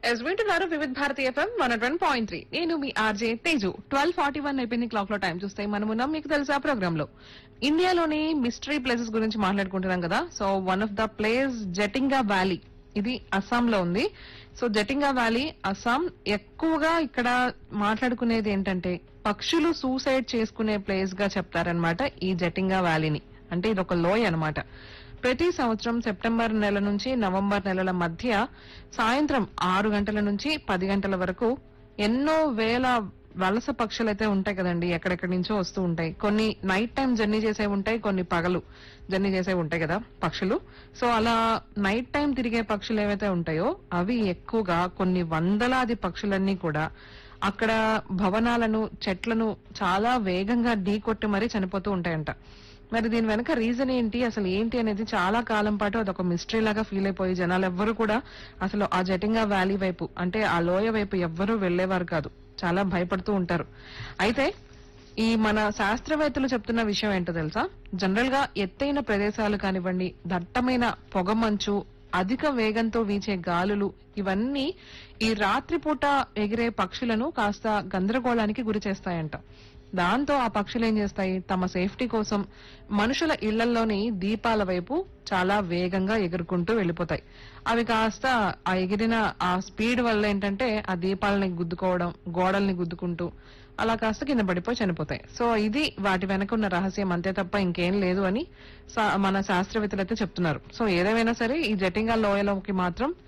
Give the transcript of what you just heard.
yes వింటున్నారు Vividh Bharati FM one one point three నేను మీ RJ Teju twelve forty one అయిపోయింది క్లాక్ లో టైం చూస్తే మనమున్నాం మీకు తెలుసా ప్రోగ్రామ్ లో ఇండియాలోని మిస్టరీ ప్లేసెస్ గురించి మాట్లాడుకుంటున్నాం కదా so one of the place Jatinga valley ఇది అస్సాం లో ఉంది సో జటింగా వ్యాలీ అస్సాం ఎక్కువగా ఇక్కడ మాట్లాడుకునేది ఏంటంటే పక్షులు సూసైడ్ చేసుకునే ప్లేస్ గా చెప్తారనమాట ఈ జటింగా వ్యాలీని అంటే ఇది ఒక లోయ అన్నమాట ప్రతి సంవత్సరం సెప్టెంబర్ నెల నుంచి నవంబర్ నెలల మధ్య సాయంత్రం ఆరు గంటల నుంచి పది గంటల వరకు ఎన్నో వేల వలస పక్షులు అయితే ఉంటాయి కదండి ఎక్కడెక్కడి నుంచో వస్తూ ఉంటాయి కొన్ని నైట్ టైం జర్నీ చేసే ఉంటాయి కొన్ని పగలు జర్నీ చేసే ఉంటాయి కదా పక్షులు సో అలా నైట్ టైం తిరిగే పక్షులు ఏవైతే ఉంటాయో అవి ఎక్కువగా కొన్ని వందలాది పక్షులన్నీ కూడా అక్కడ భవనాలను చెట్లను చాలా వేగంగా ఢీకొట్టి మరీ చనిపోతూ ఉంటాయంట మరి దీని వెనక రీజన్ ఏంటి అసలు ఏంటి అనేది చాలా కాలం పాటు అదొక మిస్టరీ లాగా ఫీల్ అయిపోయి జనాలు ఎవ్వరు కూడా అసలు ఆ జటింగా వ్యాలీ వైపు అంటే ఆ లోయ వైపు ఎవ్వరూ వెళ్లేవారు కాదు చాలా భయపడుతూ ఉంటారు అయితే ఈ మన శాస్త్రవేత్తలు చెప్తున్న విషయం ఏంటో తెలుసా జనరల్ గా ఎత్తైన ప్రదేశాలు కానివ్వండి దట్టమైన పొగమంచు అధిక వేగంతో వీచే గాలులు ఇవన్నీ ఈ రాత్రిపూట ఎగిరే పక్షులను కాస్త గందరగోళానికి గురి చేస్తాయంట దాంతో ఆ పక్షులు ఏం చేస్తాయి తమ సేఫ్టీ కోసం మనుషుల ఇళ్లలోని దీపాల వైపు చాలా వేగంగా ఎగురుకుంటూ వెళ్ళిపోతాయి అవి కాస్త ఆ ఎగిరిన ఆ స్పీడ్ వల్ల ఏంటంటే ఆ దీపాలని గుద్దుకోవడం గోడల్ని గుద్దుకుంటూ అలా కాస్త కింద పడిపోయి చనిపోతాయి సో ఇది వాటి వెనక ఉన్న రహస్యం అంతే తప్ప ఇంకేం లేదు అని సా- మన శాస్త్రవేత్తలు అయితే చెప్తున్నారు సో ఏదేమైనా సరే ఈ జటింగా లోయలోకి మాత్రం